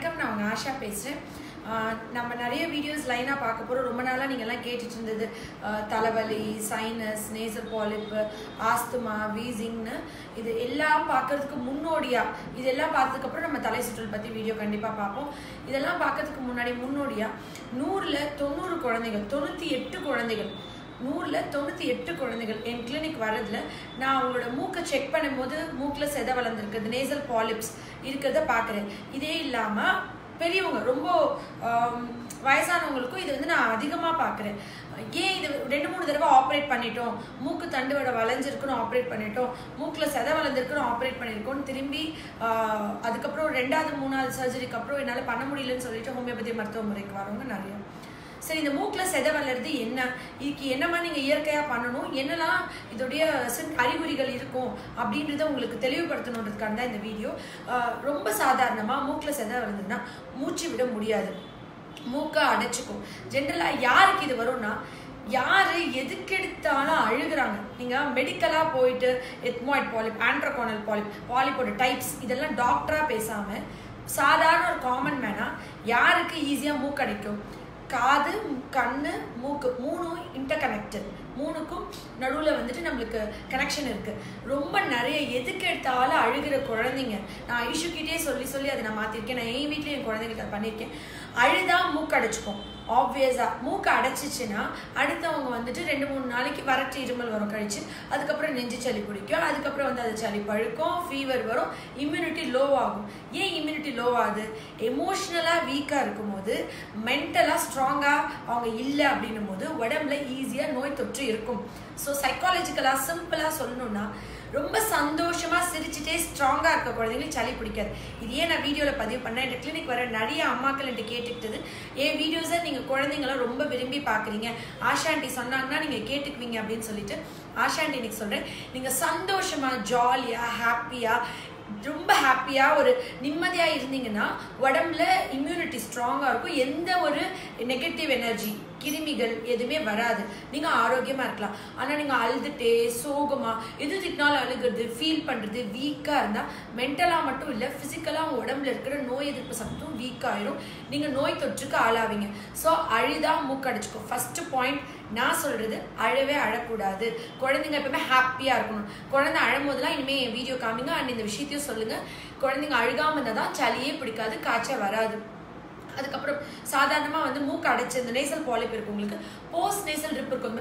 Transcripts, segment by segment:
வணக்கம் நான் உங்கள் ஆஷா பேசுகிறேன் நம்ம நிறைய வீடியோஸ் லைனாக பார்க்க போகிறோம் ரொம்ப நாளாக நீங்கள் எல்லாம் கேட்டுட்டு இருந்தது ஆஹ் தலைவலி சைனஸ் நேசல் பாலிப்பு ஆஸ்துமா வீசிங்னு இது எல்லாம் பார்க்கறதுக்கு முன்னோடியாக இதெல்லாம் பார்த்ததுக்கப்புறம் நம்ம தலை சுற்றல் பற்றி வீடியோ கண்டிப்பாக பார்ப்போம் இதெல்லாம் பார்க்கறதுக்கு முன்னாடி முன்னோடியாக நூறில் தொண்ணூறு குழந்தைகள் தொண்ணூற்றி எட்டு குழந்தைகள் நூறில் தொண்ணூற்றி எட்டு குழந்தைகள் என் கிளினிக் வரதுல நான் அவங்களோட மூக்கை செக் பண்ணும்போது மூக்கில் செதை வளர்ந்துருக்குது நேசல் பாலிப்ஸ் இருக்கிறத பார்க்குறேன் இதே இல்லாமல் பெரியவங்க ரொம்ப ஆம், வயசானவங்களுக்கும் இது வந்து நான் அதிகமாக பார்க்குறேன் ஏன் இது ரெண்டு மூணு தடவை ஆப்ரேட் பண்ணிட்டோம் மூக்கு தண்டு வடை வளைஞ்சிருக்குன்னு ஆப்ரேட் பண்ணிட்டோம் மூக்கில் செதை வளர்ந்துருக்குன்னு ஆப்ரேட் பண்ணியிருக்கோம் திரும்பி ஆ, அதுக்கப்புறம் ரெண்டாவது மூணாவது சர்ஜரிக்கு அப்புறம் என்னால் பண்ண முடியலன்னு சொல்லிட்டு ஹோமியோபதி மருத்துவ முறைக்கு வரவங்க நிறைய சரி இந்த மூக்கில் செதை வளருது என்ன இதுக்கு என்னமா நீங்கள் இயற்கையாக பண்ணணும் என்னெல்லாம் இதோடைய சின் அறிகுறிகள் இருக்கும் அப்படின்றத உங்களுக்கு தெளிவுபடுத்தணுன்றதுக்காக தான் இந்த வீடியோ ஆஹ் ரொம்ப சாதாரணமாக மூக்கில் செதை வளர்ந்ததுன்னா மூச்சு விட முடியாது மூக்கை அடைச்சிக்கும் ஜென்ரலாக யாருக்கு இது வரும்னா யார் எதுக்கெடுத்தாலும் அழுகுறாங்க நீங்கள் மெடிக்கலாக போயிட்டு எத்மாய்ட் பாலிப் ஆண்ட்ரகோனல் பாலிப் பாலிப்போட டைப்ஸ் இதெல்லாம் டாக்டராக பேசாமல் சாதாரண ஒரு காமன் மேனாக யாருக்கு ஈஸியாக மூக்கடைக்கும் காது கண்ணு மூக்கு மூணும் இன்டர் கனெக்டட் மூணுக்கும் நடுவில் வந்துட்டு நம்மளுக்கு கனெக்ஷன் இருக்குது ரொம்ப நிறைய எதுக்கு எடுத்தாலும் அழுகிற குழந்தைங்க நான் ஐஷுக்கிட்டே சொல்லி சொல்லி அதை நான் மாற்றிருக்கேன் நான் என் வீட்டில் என் குழந்தைங்களுக்கு அதை பண்ணியிருக்கேன் அழுதா மூக்கு அடைச்சிக்கும் ஆப்வியஸாக மூக்கு அடைச்சிச்சுன்னா அடுத்தவங்க வந்துட்டு ரெண்டு மூணு நாளைக்கு வறட்சி இருமல் வரும் கழிச்சு அதுக்கப்புறம் நெஞ்சு சளி பிடிக்கும் அதுக்கப்புறம் வந்து அது சளி பழுக்கும் ஃபீவர் வரும் இம்யூனிட்டி லோ ஆகும் ஏன் இம்யூனிட்டி லோ ஆகுது எமோஷ்னலாக வீக்காக இருக்கும்போது மென்டலாக ஸ்ட்ராங்காக அவங்க இல்லை அப்படின்னும் போது உடம்புல ஈஸியாக நோய் தொற்று இருக்கும் ஸோ சைக்காலஜிக்கலாக சிம்பிளாக சொல்லணும்னா ரொம்ப சந்தோஷமா சிரிச்சுட்டே ஸ்ட்ராங்கா இருக்க குழந்தைங்களுக்கு சளி பிடிக்காது இது ஏன் நான் வீடியோல பதிவு பண்ணேன் இந்த கிளினிக் வர நிறைய அம்மாக்கள் என்கிட்ட கேட்டுக்கிட்டது என் வீடியோஸை நீங்க குழந்தைங்களாம் ரொம்ப விரும்பி பாக்குறீங்க ஆஷா ஆண்டி சொன்னாங்கன்னா நீங்க கேட்டுக்குவீங்க அப்படின்னு சொல்லிட்டு ஆஷா ஆண்டி இன்னைக்கு சொல்றேன் நீங்க சந்தோஷமா ஜாலியா ஹாப்பியா ரொம்ப ஹாப்பியா ஒரு நிம்மதியா இருந்தீங்கன்னா உடம்புல இம்யூனிட்டி ஸ்ட்ராங்கா இருக்கும் எந்த ஒரு நெகட்டிவ் எனர்ஜி கிருமிகள் எதுவுமே வராது நீங்க ஆரோக்கியமா இருக்கலாம் ஆனா நீங்க அழுதுட்டே சோகமா எது திட்டினாலும் அழுகிறது ஃபீல் பண்றது வீக்கா இருந்தா மென்டலா மட்டும் இல்ல பிசிக்கலா உங்க உடம்புல இருக்கிற நோய் எதிர்ப்பு சக்தியும் வீக் ஆயிரும் நீங்க நோய் தொற்றுக்கு ஆளாவீங்க ஸோ அழுதா மூக்கடிச்சுக்கும் ஃபர்ஸ்ட் பாயிண்ட் நான் சொல்றது அழவே அழக்கூடாது குழந்தைங்க எப்பவுமே ஹாப்பியா இருக்கணும் குழந்தை அழும் போதெல்லாம் இனிமே என் வீடியோ காமிங்க அண்ட் இந்த விஷயத்தையும் சொல்லுங்க குழந்தைங்க அழுகாம இருந்தால் தான் சளியே பிடிக்காது காய்ச்சல் வராது அதுக்கப்புறம் சாதாரணமாக வந்து மூக்கு அடைச்சு இந்த நேசல் பாலிப் இருக்கு உங்களுக்கு போஸ்ட் நேசல் ட்ரிப் இருக்கும்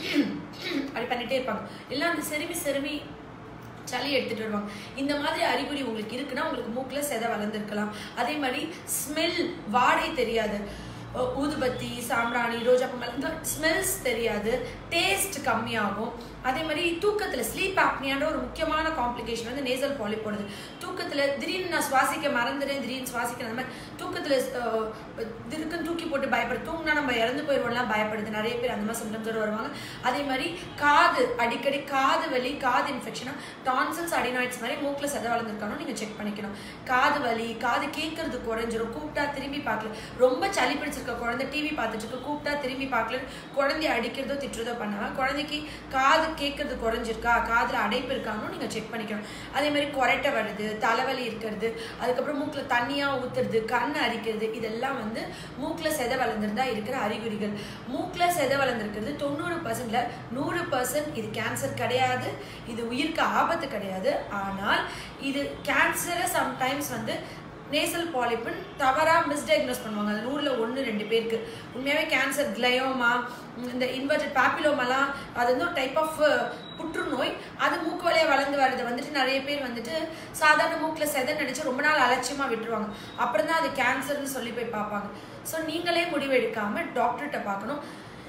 அப்படி பண்ணிட்டே இருப்பாங்க எல்லாம் அந்த செருமி செருமி சளி எடுத்துட்டு வருவாங்க இந்த மாதிரி அறிகுறி உங்களுக்கு இருக்குன்னா உங்களுக்கு மூக்கில் செதை வளர்ந்துருக்கலாம் அதே மாதிரி ஸ்மெல் வாடை தெரியாது அஹ் ஊதுபத்தி சாம்பிராணி ரோஜா பூ இந்த ஸ்மெல்ஸ் தெரியாது டேஸ்ட் கம்மியாகும் அதே மாதிரி தூக்கத்தில் ஸ்லீப் ஆப்னியான்ற ஒரு முக்கியமான காம்ப்ளிகேஷன் வந்து நேசல் பாலிப் போடுது தூக்கத்தில் திடீர்னு நான் சுவாசிக்க மறந்துடுறேன் திடீர்னு சுவாசிக்கிறேன் அந்த மாதிரி தூக்கத்தில் திடுக்குன்னு தூக்கி போட்டு பயப்படு தூங்கினா நம்ம இறந்து போயிடுவோம்லாம் பயப்படுது நிறைய பேர் அந்த மாதிரி சிம்டம்ஸோடு வருவாங்க அதே மாதிரி காது அடிக்கடி காது வலி காது இன்ஃபெக்ஷனாக டான்சல்ஸ் அடினாய்ட்ஸ் மாதிரி மூக்கில் செத வளர்ந்துருக்கானோ நீங்கள் செக் பண்ணிக்கணும் காது வலி காது கேட்கறது குறைஞ்சிரும் கூப்பிட்டா திரும்பி பார்க்கல ரொம்ப சளி பிடிச்சிருக்க குழந்தை டிவி பார்த்துட்டு இருக்கு கூப்பிட்டா திரும்பி பார்க்கல குழந்தைய அடிக்கிறதோ திட்டுறதோ பண்ணாம குழந்தைக்கு காது கேட்கறது குறைஞ்சிருக்கா காதுல அடைப்பு இருக்கான்னு நீங்க செக் பண்ணிக்கணும் அதே மாதிரி கொரட்டை வருது தலைவலி இருக்கிறது அதுக்கப்புறம் மூக்குல தண்ணியா ஊத்துறது கண் அரிக்கிறது இதெல்லாம் வந்து மூக்குல செதை வளர்ந்துருந்தா இருக்கிற அறிகுறிகள் மூக்குல செதை வளர்ந்துருக்கிறது தொண்ணூறு பர்சன்ட்ல நூறு பர்சன்ட் இது கேன்சர் கிடையாது இது உயிருக்கு ஆபத்து கிடையாது ஆனால் இது கேன்சரை சம்டைம்ஸ் வந்து நேசல் பாலிப்புன்னு தவறாக மிஸ்டயக்னோஸ் பண்ணுவாங்க அது நூறில் ஒன்று ரெண்டு பேருக்கு உண்மையாகவே கேன்சர் கிளையோமா இந்த இன்வெர்டட் பாப்பிலோமாலாம் அது வந்து ஒரு டைப் ஆஃப் புற்றுநோய் அது மூக்கு வழியாக வளர்ந்து வர்றது வந்துட்டு நிறைய பேர் வந்துட்டு சாதாரண மூக்கில் செதை நினச்சி ரொம்ப நாள் அலட்சியமாக விட்டுருவாங்க அப்புறம் தான் அது கேன்சர்னு சொல்லி போய் பார்ப்பாங்க ஸோ நீங்களே முடிவு எடுக்காமல் டாக்டர்கிட்ட பார்க்கணும்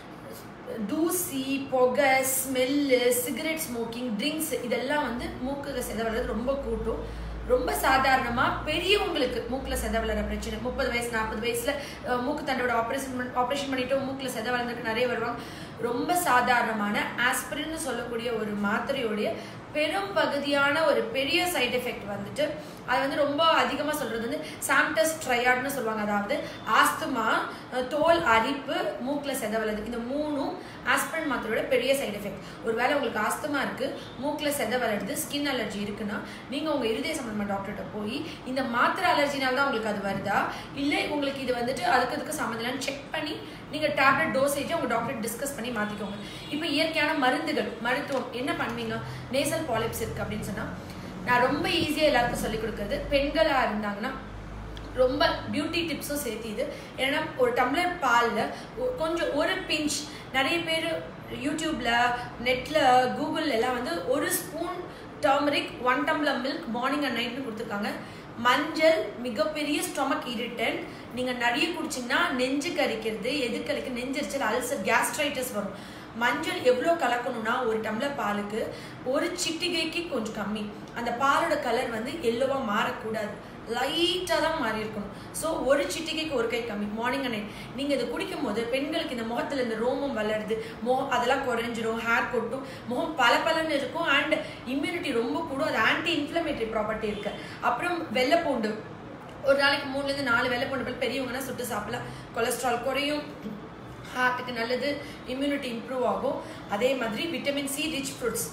தூசி புகை ஸ்மெல்லு சிகரெட் ஸ்மோக்கிங் ட்ரிங்க்ஸ் இதெல்லாம் வந்து மூக்குல செத வர்றது ரொம்ப கூட்டும் ரொம்ப சாதாரணமாக பெரியவங்களுக்கு மூக்கில் செத வளர பிரச்சனை முப்பது வயசு நாற்பது வயசில் மூக்கு தண்டோட ஆப்ரேஷன் ஆப்ரேஷன் பண்ணிட்டு மூக்கில் செத வளர்ந்துட்டு நிறைய வருவாங்க ரொம்ப சாதாரணமான ஆஸ்பிரின்னு சொல்லக்கூடிய ஒரு மாத்திரையோடைய பெரும் பகுதியான ஒரு பெரிய சைடு எஃபெக்ட் வந்துட்டு அது வந்து ரொம்ப அதிகமாக சொல்றது வந்து சாம்டஸ் ட்ரையாட்னு சொல்லுவாங்க அதாவது ஆஸ்துமா தோல் அரிப்பு மூக்கில் செதவலது இந்த மூணும் ஆஸ்பிரின் மாத்திரையோட பெரிய சைடு எஃபெக்ட் ஒருவேளை உங்களுக்கு ஆஸ்துமா இருக்கு மூக்கில் செத வளருது ஸ்கின் அலர்ஜி இருக்குன்னா நீங்கள் உங்கள் இருதய சம்பந்தமான டாக்டர்கிட்ட போய் இந்த மாத்திரை அலர்ஜினால தான் உங்களுக்கு அது வருதா இல்லை உங்களுக்கு இது வந்துட்டு அதுக்கு அதுக்கு சம்மந்தம் செக் பண்ணி நீங்கள் டேப்லெட் டோசேஜை உங்கள் டாக்டர் டிஸ்கஸ் பண்ணி மாற்றிக்கோங்க இப்போ இயற்கையான மருந்துகள் மருத்துவம் என்ன பண்ணுவீங்க நேசல் பாலிப்ஸ் இருக்குது அப்படின்னு சொன்னால் நான் ரொம்ப ஈஸியாக எல்லாருக்கும் சொல்லிக் கொடுக்குறது பெண்களாக இருந்தாங்கன்னா ரொம்ப பியூட்டி டிப்ஸும் சேர்த்து இது ஏன்னா ஒரு டம்ளர் பாலில் கொஞ்சம் ஒரு பிஞ்ச் நிறைய பேர் யூடியூப்ல நெட்டில் கூகுள் எல்லாம் வந்து ஒரு spoon turmeric one tumbler milk morning and நைட்னு கொடுத்துருக்காங்க மஞ்சள் மிகப்பெரிய ஸ்டொமக் இரிட்டன்ட் நீங்கள் நிறைய குடிச்சிங்கன்னா நெஞ்சு கரிக்கிறது எதிர்கலைக்கு நெஞ்சரிச்சல் அல்சர் கேஸ்ட்ரைட்டிஸ் வரும் மஞ்சள் எவ்வளோ கலக்கணும்னா ஒரு டம்ளர் பாலுக்கு ஒரு சிட்டிகைக்கு கொஞ்சம் கம்மி அந்த பாலோட கலர் வந்து எல்லோவாக மாறக்கூடாது லைட்டாக தான் மாறி இருக்கணும் ஸோ ஒரு சிட்டிகைக்கு ஒரு கை கம்மி மார்னிங் அண்ட் நைட் நீங்கள் இதை குடிக்கும் போது பெண்களுக்கு இந்த முகத்தில் இந்த ரோமம் வளருது முகம் அதெல்லாம் குறைஞ்சிரும் ஹேர் கொட்டும் முகம் பல பலன்னு இருக்கும் அண்ட் இம்யூனிட்டி ரொம்ப கூடும் அது ஆன்டி இன்ஃப்ளமேட்டரி ப்ராப்பர்ட்டி இருக்கு அப்புறம் வெள்ளைப்பூண்டு ஒரு நாளைக்கு மூணுலேருந்து நாலு வெள்ளைப்பூண்டு பெரியவங்கன்னா சுட்டு சாப்பிடலாம் கொலஸ்ட்ரால் குறையும் ஹார்ட்டுக்கு நல்லது இம்யூனிட்டி இம்ப்ரூவ் ஆகும் அதே மாதிரி விட்டமின் சி ரிச் ஃப்ரூட்ஸ்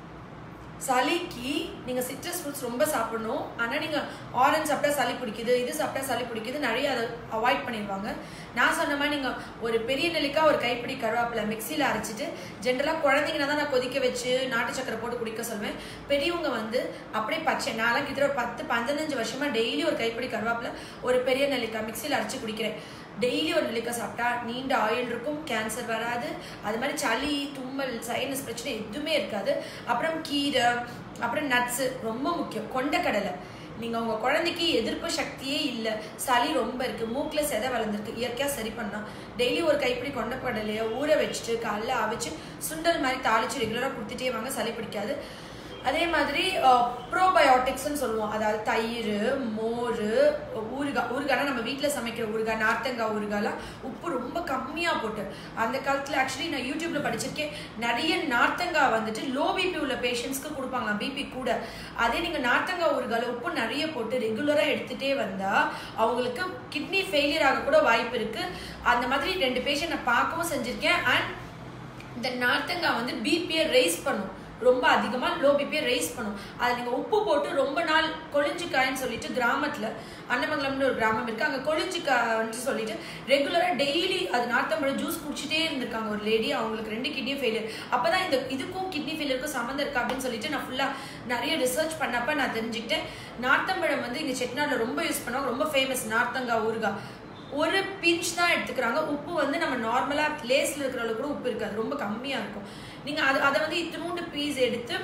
சளிக்கு நீங்கள் சிட்ரஸ் ஃப்ரூட்ஸ் ரொம்ப சாப்பிடணும் ஆனால் நீங்கள் ஆரஞ்சு சாப்பிட்டா சளி பிடிக்குது இது சாப்பிட்டா சளி பிடிக்குது நிறைய அதை அவாய்ட் பண்ணிடுவாங்க நான் சொன்ன மாதிரி நீங்கள் ஒரு பெரிய நெல்லிக்காய் ஒரு கைப்பிடி கருவேப்பிலை மிக்சியில் அரைச்சிட்டு ஜென்ரலாக குழந்தைங்கன்னா தான் நான் கொதிக்க வச்சு நாட்டு சக்கரை போட்டு குடிக்க சொல்வேன் பெரியவங்க வந்து அப்படியே பச்சை நான்லாம் கிட்ட ஒரு பத்து பதினஞ்சு வருஷமாக டெய்லி ஒரு கைப்பிடி கருவேப்பிலை ஒரு பெரிய நெல்லிக்காய் மிக்சியில் அரைச்சி குடிக்கிறேன் டெய்லி ஒரு நெல்லிக்காய் சாப்பிட்டா நீண்ட ஆயில் இருக்கும் கேன்சர் வராது அது மாதிரி சளி தும்மல் சைனஸ் பிரச்சனை எதுவுமே இருக்காது அப்புறம் கீரை அப்புறம் நட்ஸு ரொம்ப முக்கியம் கொண்டக்கடலை நீங்கள் உங்கள் குழந்தைக்கு எதிர்ப்பு சக்தியே இல்லை சளி ரொம்ப இருக்குது மூக்கில் செதை வளர்ந்துருக்கு இயற்கையாக சரி பண்ணால் டெய்லி ஒரு கைப்பிடி கொண்டக்கடலையை ஊற வச்சுட்டு காலைல அவிச்சு சுண்டல் மாதிரி தாளித்து ரெகுலராக கொடுத்துட்டே வாங்க சளி பிடிக்காது அதே மாதிரி ப்ரோபயோட்டிக்ஸ்னு சொல்லுவோம் அதாவது தயிர் மோர் ஊறுகாய் ஊறுகாய்னா நம்ம வீட்டில் சமைக்கிற ஊறுகாய் நார்த்தங்காய் ஊறுகாய்லாம் உப்பு ரொம்ப கம்மியாக போட்டு அந்த காலத்தில் ஆக்சுவலி நான் யூடியூப்ல படிச்சிருக்கேன் நிறைய நார்த்தங்காய் வந்துட்டு லோ பிபி உள்ள பேஷண்ட்ஸ்க்கு கொடுப்பாங்க பிபி கூட அதே நீங்கள் நார்த்தங்காய் ஊறுகாயில் உப்பு நிறைய போட்டு ரெகுலராக எடுத்துகிட்டே வந்தால் அவங்களுக்கு கிட்னி ஃபெயிலியர் ஆக கூட வாய்ப்பு இருக்குது அந்த மாதிரி ரெண்டு பேஷண்ட் நான் பார்க்கவும் செஞ்சுருக்கேன் அண்ட் இந்த நார்த்தங்காய் வந்து பிபியை ரைஸ் பண்ணும் ரொம்ப அதிகமாக லோ பிபியை ரைஸ் பண்ணும் அதில் நீங்கள் உப்பு போட்டு ரொம்ப நாள் கொழிஞ்சிக்காய்ன்னு சொல்லிட்டு கிராமத்தில் அன்னமங்கலம்னு ஒரு கிராமம் இருக்குது அங்கே கொழிஞ்சிக்காய்ன்னு சொல்லிட்டு ரெகுலராக டெய்லி அது நார்த்தம்பழம் ஜூஸ் குடிச்சிட்டே இருந்திருக்காங்க ஒரு லேடி அவங்களுக்கு ரெண்டு கிட்னி ஃபெயிலியர் அப்போ தான் இந்த இதுக்கும் கிட்னி ஃபெயிலியருக்கும் சம்மந்தம் இருக்கா அப்படின்னு சொல்லிட்டு நான் ஃபுல்லாக நிறைய ரிசர்ச் பண்ணப்ப நான் தெரிஞ்சுக்கிட்டேன் நார்த்தம்பழம் வந்து இங்கே செட்டிநாட்டில் ரொம்ப யூஸ் பண்ணுவாங்க ரொம்ப ஃபேமஸ் நார்த்தங்காய் ஊறுகாய் ஒரு பிஞ்ச் தான் எடுத்துக்கிறாங்க உப்பு வந்து நம்ம நார்மலாக லேஸில் இருக்கிற அளவுக்கு கூட உப்பு இருக்காது ரொம்ப கம்மியாக இருக்கும் நீங்கள் அது அதை வந்து இத்தினூண்டு பீஸ் எடுத்து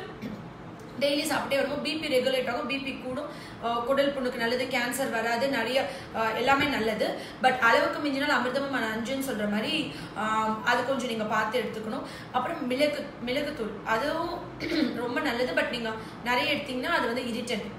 டெய்லி சாப்பிட்டே வரும்போது பிபி ரெகுலேட் ஆகும் பிபி கூடும் குடல் புண்ணுக்கு நல்லது கேன்சர் வராது நிறைய எல்லாமே நல்லது பட் அளவுக்கு மிஞ்சினால் அமிர்தமும் அஞ்சுன்னு சொல்கிற மாதிரி அது கொஞ்சம் நீங்கள் பார்த்து எடுத்துக்கணும் அப்புறம் மிளகு மிளகுத்தூள் அதுவும் ரொம்ப நல்லது பட் நீங்கள் நிறைய எடுத்தீங்கன்னா அது வந்து irritant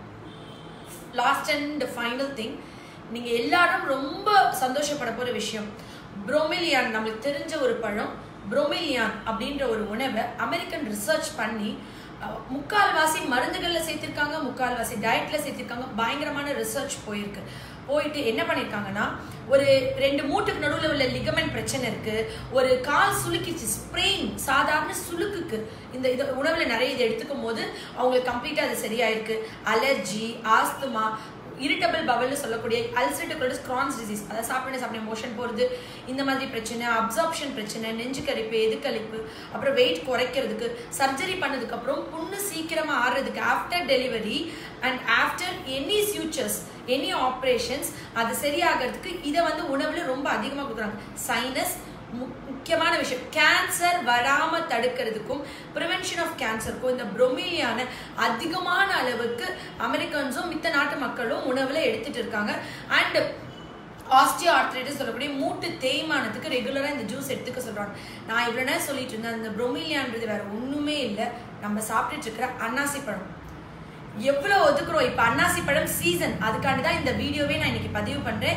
last and final thing நீங்கள் எல்லாரும் ரொம்ப சந்தோஷப்பட போகிற விஷயம் புரோமிலியான் நம்மளுக்கு தெரிஞ்ச ஒரு பழம் புரோமிலியான் அப்படின்ற ஒரு உணவை அமெரிக்கன் ரிசர்ச் பண்ணி முக்கால்வாசி மருந்துகளில் சேர்த்திருக்காங்க முக்கால்வாசி டயட்ல சேர்த்திருக்காங்க பயங்கரமான ரிசர்ச் போயிருக்கு போயிட்டு என்ன பண்ணியிருக்காங்கன்னா ஒரு ரெண்டு மூட்டுக்கு நடுவில் உள்ள லிகமெண்ட் பிரச்சனை இருக்கு ஒரு கால் சுளுக்கிச்சு ஸ்ப்ரெயின் சாதாரண சுளுக்குக்கு இந்த இது உணவில் நிறைய இது எடுத்துக்கும் போது அவங்களுக்கு கம்ப்ளீட்டாக அது சரியாயிருக்கு அலர்ஜி ஆஸ்துமா இரிட்டபிள் பவல்னு சொல்லக்கூடிய அல்சரேட்டிவ் கொலிஸ் கிரான்ஸ் டிசீஸ் அதை சாப்பிட சாப்பிட மோஷன் போகிறது இந்த மாதிரி பிரச்சனை அப்சார்ப்ஷன் பிரச்சனை நெஞ்சு கரிப்பு எதுக்கழிப்பு அப்புறம் வெயிட் குறைக்கிறதுக்கு சர்ஜரி பண்ணதுக்கப்புறம் புண்ணு சீக்கிரமாக ஆடுறதுக்கு after delivery and after any futures any operations அது சரியாகிறதுக்கு இதை வந்து உணவில் ரொம்ப அதிகமாக கொடுக்குறாங்க சைனஸ் முக்கியமான விஷயம் கேன்சர் வராம தடுக்கிறதுக்கும் ப்ரிவென்ஷன் ஆஃப் கேன்சருக்கும் இந்த புரோமிலியான அதிகமான அளவுக்கு அமெரிக்கன்ஸும் மித்த நாட்டு மக்களும் உணவுல எடுத்துட்டு இருக்காங்க அண்ட் ஆஸ்டியோ ஆர்த்ரைட்டிஸ் சொல்லக்கூடிய மூட்டு தேய்மானத்துக்கு ரெகுலராக இந்த ஜூஸ் எடுத்துக்க சொல்கிறாங்க நான் இவ்வளோ நேரம் சொல்லிட்டு இருந்தேன் அந்த புரோமிலியான்றது வேற ஒன்றுமே இல்லை நம்ம சாப்பிட்டுட்டு இருக்கிற அன்னாசி பழம் எவ்வளோ ஒதுக்குறோம் இப்போ அன்னாசி பழம் சீசன் அதுக்காண்டி தான் இந்த வீடியோவே நான் இன்னைக்கு பதிவு பண்ணுறேன்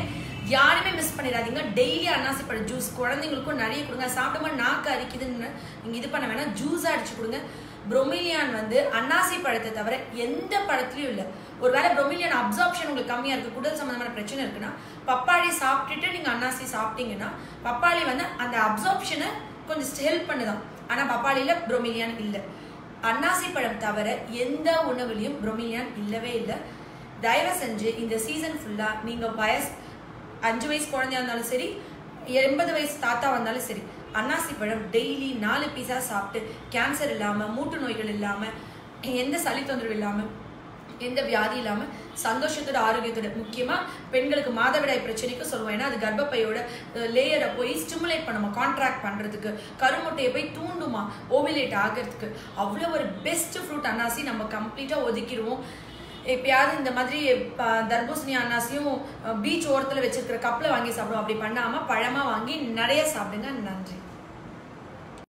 யாருமே மிஸ் பண்ணிடாதீங்க டெய்லி அன்னாசி பழ ஜூஸ் குழந்தைங்களுக்கும் நிறைய கொடுங்க சாப்பிடும்போது நாக்கு அரிக்குதுன்னு நீங்க இது பண்ண வேணாம் ஜூஸ் அடிச்சு கொடுங்க புரோமிலியான் வந்து அன்னாசி பழத்தை தவிர எந்த பழத்துலயும் இல்லை ஒருவேளை புரோமிலியான் அப்சார்ப்ஷன் உங்களுக்கு கம்மியா இருக்கு குடல் சம்பந்தமான பிரச்சனை இருக்குன்னா பப்பாளி சாப்பிட்டுட்டு நீங்க அன்னாசி சாப்பிட்டீங்கன்னா பப்பாளி வந்து அந்த அப்சார்ப்ஷனை கொஞ்சம் ஹெல்ப் பண்ணுதான் ஆனா பப்பாளியில புரோமிலியான் இல்லை அன்னாசி பழம் தவிர எந்த உணவுலையும் புரோமிலியான் இல்லவே இல்லை தயவு செஞ்சு இந்த சீசன் ஃபுல்லா நீங்க வயசு அஞ்சு வயசு குழந்தையா இருந்தாலும் சரி எண்பது வயசு தாத்தா வந்தாலும் சரி அன்னாசி பழம் டெய்லி நாலு பீஸா சாப்பிட்டு கேன்சர் இல்லாம மூட்டு நோய்கள் இல்லாம எந்த சளி தொந்தரவு இல்லாம எந்த வியாதி இல்லாம சந்தோஷத்தோட ஆரோக்கியத்தோட முக்கியமா பெண்களுக்கு மாதவிடாய் பிரச்சனைக்கு சொல்லுவோம் ஏன்னா அது கர்ப்பப்பையோட லேயரை போய் ஸ்டிமுலேட் பண்ணுமா கான்ட்ராக்ட் பண்றதுக்கு கருமுட்டையை போய் தூண்டுமா ஓவிலேட் ஆகிறதுக்கு அவ்வளோ ஒரு பெஸ்ட் ஃப்ரூட் அன்னாசி நம்ம கம்ப்ளீட்டா ஒதுக்கிடுவோம் எப்பயாவது இந்த மாதிரி ப- தர்பூசணி அன்னாசியும் பீச் ஓரத்துல வச்சிருக்கிற கப்ல வாங்கி சாப்பிடுவோம் அப்படி பண்ணாம பழமா வாங்கி நிறைய சாப்பிடுங்க நன்றி